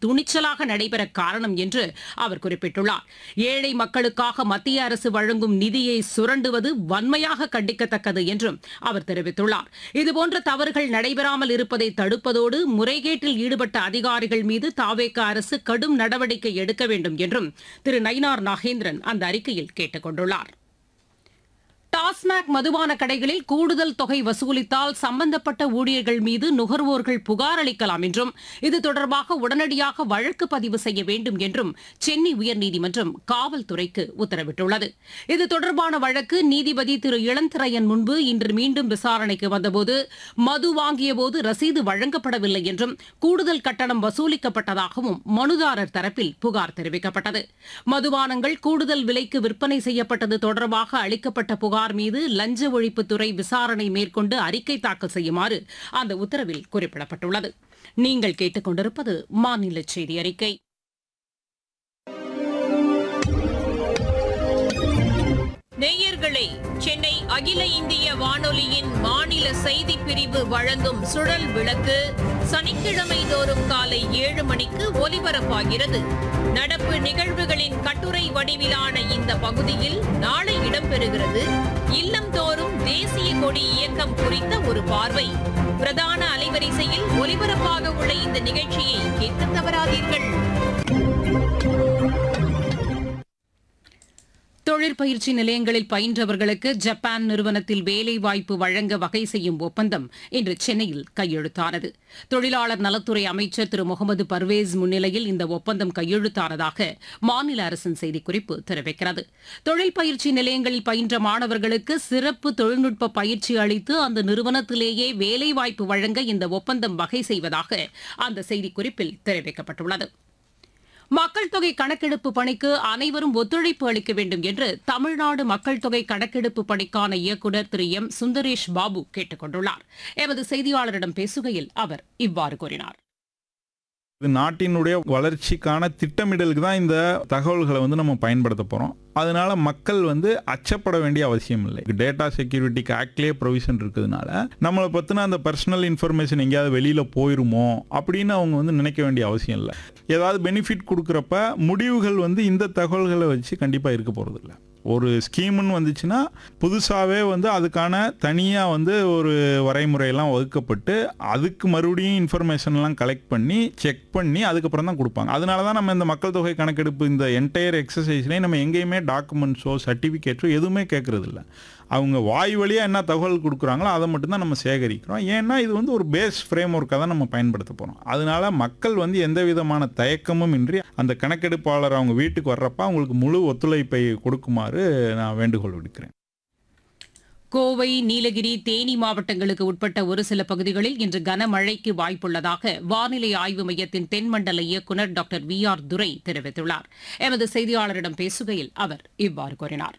துணிச்சலாக நடைபெற காரணம் என்று அவர் குறிப்பிட்டுள்ளார் ஏழை மக்களுக்காக மத்திய அரசு வழங்கும் நிதியை சுரண்டுவது வன்மையாக கண்டிக்கத்தக்கது என்றும் அவர் தெரிவித்துள்ளார் இதுபோன்ற தவறுகள் நடைபெறாமல் இருப்பதை தடுப்பதோடு முறைகேட்டில் ஈடுபட்ட அதிகாரிகள் மீது தாவேக அரசு கடும் நடவடிக்கை எடுக்க வேண்டும் என்றும் திரு நயினார் நாகேந்திரன் அந்த அறிக்கையில் கேட்டுக் கொண்டுள்ளார் டாஸ்மாக் மதுபான கடைகளில் கூடுதல் தொகை வசூலித்தால் சம்பந்தப்பட்ட ஊழியர்கள் மீது நுகர்வோர்கள் புகார் அளிக்கலாம் என்றும் இது தொடர்பாக உடனடியாக வழக்கு பதிவு செய்ய வேண்டும் என்றும் சென்னை உயர்நீதிமன்றம் காவல்துறைக்கு உத்தரவிட்டுள்ளது இது தொடர்பான வழக்கு நீதிபதி திரு இளந்திரையன் முன்பு இன்று மீண்டும் விசாரணைக்கு வந்தபோது மது வாங்கியபோது ரசீது வழங்கப்படவில்லை என்றும் கூடுதல் கட்டணம் வசூலிக்கப்பட்டதாகவும் மனுதாரர் தரப்பில் புகார் தெரிவிக்கப்பட்டது மதுபானங்கள் கூடுதல் விலைக்கு விற்பனை செய்யப்பட்டது தொடர்பாக அளிக்கப்பட்ட புகார் மீது லஞ்ச ஒழிப்புத்துறை விசாரணை மேற்கொண்டு அறிக்கை தாக்கல் செய்யுமாறு அந்த உத்தரவில் குறிப்பிடப்பட்டுள்ளது நீங்கள் கேட்டுக்கொண்டிருப்பது மாநில செய்தி அறிக்கை நேயர்களே சென்னை அகில இந்திய வானொலியின் மாநில செய்தி பிரிவு வழங்கும் சுழல் விளக்கு சனிக்கிழமை தோறும் காலை ஏழு மணிக்கு ஒலிபரப்பாகிறது நடப்பு நிகழ்வுகளின் கட்டுரை வடிவிலான இந்த பகுதியில் நாளை இடம்பெறுகிறது இல்லந்தோறும் தேசிய கொடி இயக்கம் குறித்த ஒரு பார்வை பிரதான அலைவரிசையில் ஒலிபரப்பாக உள்ள இந்த நிகழ்ச்சியை கேட்க தவறாதீர்கள் தொழிற்பயிற்சி நிலையங்களில் பயின்றவர்களுக்கு ஜப்பான் நிறுவனத்தில் வேலைவாய்ப்பு வழங்க வகை செய்யும் ஒப்பந்தம் இன்று சென்னையில் கையெழுத்தானது தொழிலாளர் நலத்துறை அமைச்சர் திரு முகமது பர்வேஸ் முன்னிலையில் இந்த ஒப்பந்தம் கையெழுத்தானதாக மாநில அரசின் செய்திக்குறிப்பு தெரிவிக்கிறது தொழில் பயிற்சி நிலையங்களில் பயின்ற மாணவர்களுக்கு சிறப்பு தொழில்நுட்ப பயிற்சி அளித்து அந்த நிறுவனத்திலேயே வேலைவாய்ப்பு வழங்க இந்த ஒப்பந்தம் வகை செய்வதாக அந்த செய்திக்குறிப்பில் தெரிவிக்கப்பட்டுள்ளது மக்கள் தொகை கணக்கெடுப்பு பணிக்கு அனைவரும் ஒத்துழைப்பு அளிக்க வேண்டும் என்று தமிழ்நாடு மக்கள் தொகை கணக்கெடுப்பு பணிக்கான இயக்குநர் திரு எம் சுந்தரேஷ் பாபு கேட்டுக் கொண்டுள்ளார் எமது செய்தியாளரிடம் பேசுகையில் அவர் இவ்வாறு கூறினார் இது நாட்டினுடைய வளர்ச்சிக்கான திட்டமிடலுக்கு தான் இந்த தகவல்களை வந்து நம்ம பயன்படுத்த போகிறோம் அதனால மக்கள் வந்து அச்சப்பட வேண்டிய அவசியம் இல்லை டேட்டா செக்யூரிட்டிக்கு ஆக்ட்லேயே ப்ரொவிஷன் இருக்கிறதுனால நம்மளை பற்றின அந்த பர்சனல் இன்ஃபர்மேஷன் எங்கேயாவது வெளியில் போயிருமோ அப்படின்னு அவங்க வந்து நினைக்க வேண்டிய அவசியம் இல்லை ஏதாவது பெனிஃபிட் கொடுக்குறப்ப முடிவுகள் வந்து இந்த தகவல்களை வச்சு கண்டிப்பாக இருக்க போகிறதில்ல ஒரு ஸ்கீம்னு வந்துச்சுன்னா புதுசாகவே வந்து அதுக்கான தனியாக வந்து ஒரு வரைமுறையெல்லாம் வகுக்கப்பட்டு அதுக்கு மறுபடியும் இன்ஃபர்மேஷன்லாம் கலெக்ட் பண்ணி செக் பண்ணி அதுக்கப்புறம் தான் கொடுப்பாங்க அதனால தான் நம்ம இந்த மக்கள் தொகை கணக்கெடுப்பு இந்த என்டையர் எக்ஸசைஸ்லேயே நம்ம எங்கேயுமே டாக்குமெண்ட்ஸோ சர்டிஃபிகேட்டோ எதுவுமே கேட்கறது இல்ல அவங்க வாய் வழியாக என்ன தகவல் கொடுக்குறாங்களோ அதை மட்டும்தான் நம்ம சேகரிக்கிறோம் ஏன்னா இது வந்து ஒரு பேஸ் ஃப்ரேம் ஒர்க்காக தான் நம்ம பயன்படுத்த போகிறோம் அதனால மக்கள் வந்து எந்த விதமான தயக்கமும் இன்றி அந்த கணக்கெடுப்பாளர் அவங்க வீட்டுக்கு வர்றப்ப அவங்களுக்கு முழு ஒத்துழைப்பை கொடுக்குமாறு நான் வேண்டுகோள் விடுக்கிறேன் கோவை நீலகிரி தேனி மாவட்டங்களுக்கு உட்பட்ட ஒரு சில பகுதிகளில் இன்று கனமழைக்கு வாய்ப்புள்ளதாக வானிலை ஆய்வு மையத்தின் தென்மண்டல இயக்குநர் டாக்டர் வி ஆர் துரை தெரிவித்துள்ளார் எமது செய்தியாளரிடம் பேசுகையில் அவர் இவ்வாறு கூறினார்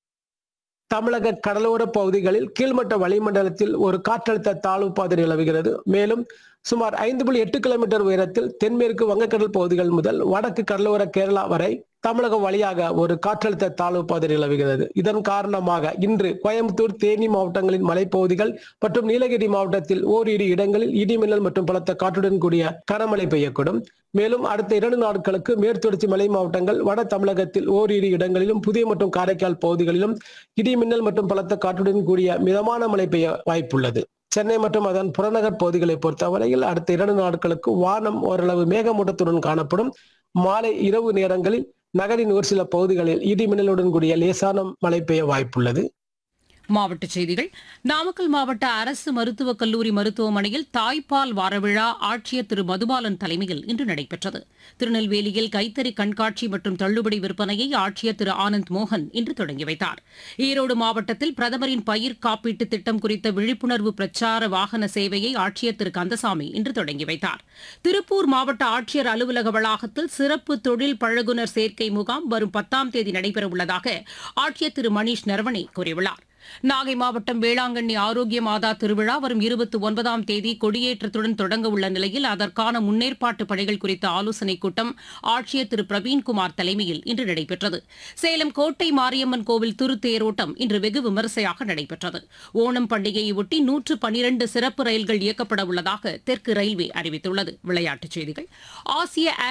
தமிழக கடலோர பகுதிகளில் கீழ்மட்ட வளிமண்டலத்தில் ஒரு காற்றழுத்த தாழ்வு பாதை நிலவுகிறது மேலும் சுமார் ஐந்து புள்ளி எட்டு கிலோமீட்டர் உயரத்தில் தென்மேற்கு வங்கக்கடல் பகுதிகள் முதல் வடக்கு கடலோர கேரளா வரை தமிழகம் வழியாக ஒரு காற்றழுத்த தாழ்வு பாதை நிலவுகிறது இதன் காரணமாக இன்று கோயம்புத்தூர் தேனி மாவட்டங்களின் மலைப்பகுதிகள் மற்றும் நீலகிரி மாவட்டத்தில் ஓரிரு இடங்களில் இடிமின்னல் மற்றும் பலத்த காற்றுடன் கூடிய கனமழை பெய்யக்கூடும் மேலும் அடுத்த இரண்டு நாட்களுக்கு மேற்தொடர்ச்சி மலை மாவட்டங்கள் வட தமிழகத்தில் ஓரிரு இடங்களிலும் புதிய மற்றும் காரைக்கால் பகுதிகளிலும் இடிமின்னல் மற்றும் பலத்த காற்றுடன் கூடிய மிதமான மழை பெய்ய வாய்ப்புள்ளது சென்னை மற்றும் அதன் புறநகர் பகுதிகளை பொறுத்தவரையில் அடுத்த இரண்டு நாட்களுக்கு வானம் ஓரளவு மேகமூட்டத்துடன் காணப்படும் மாலை இரவு நேரங்களில் நகரின் ஒரு சில பகுதிகளில் இடி மின்னலுடன் கூடிய லேசான மழை பெய்ய வாய்ப்புள்ளது மாவட்டச் செய்திகள் நாமக்கல் மாவட்ட அரசு மருத்துவக் கல்லூரி மருத்துவமனையில் தாய்ப்பால் வாரவிழா ஆட்சியர் திரு மதுபாலன் தலைமையில் இன்று நடைபெற்றது திருநெல்வேலியில் கைத்தறி கண்காட்சி மற்றும் தள்ளுபடி விற்பனையை ஆட்சியர் திரு ஆனந்த் மோகன் இன்று தொடங்கி வைத்தார் ஈரோடு மாவட்டத்தில் பிரதமரின் பயிர் காப்பீட்டு திட்டம் குறித்த விழிப்புணர்வு பிரச்சார வாகன சேவையை ஆட்சியர் திரு கந்தசாமி இன்று தொடங்கி வைத்தார் திருப்பூர் மாவட்ட ஆட்சியர் அலுவலக வளாகத்தில் சிறப்பு தொழில் பழகுனர் சேர்க்கை முகாம் வரும் பத்தாம் தேதி நடைபெறவுள்ளதாக ஆட்சியர் திரு மணீஷ் நரவணே கூறியுள்ளார் நாகை மாவட்டம் வேளாங்கண்ணி ஆரோக்கிய மாதா திருவிழா வரும் இருபத்தி ஒன்பதாம் தேதி கொடியேற்றத்துடன் தொடங்க உள்ள நிலையில் அதற்கான முன்னேற்பாட்டு பணிகள் குறித்த ஆலோசனைக் கூட்டம் ஆட்சியர் திரு பிரவீன்குமார் தலைமையில் இன்று நடைபெற்றது சேலம் கோட்டை மாரியம்மன் கோவில் திருத்தேரோட்டம் இன்று வெகு விமரிசையாக நடைபெற்றது ஓணம் பண்டிகையை ஒட்டி நூற்று பனிரண்டு சிறப்பு ரயில்கள் இயக்கப்பட உள்ளதாக தெற்கு ரயில்வே அறிவித்துள்ளது விளையாட்டுச் செய்திகள் ஆசிய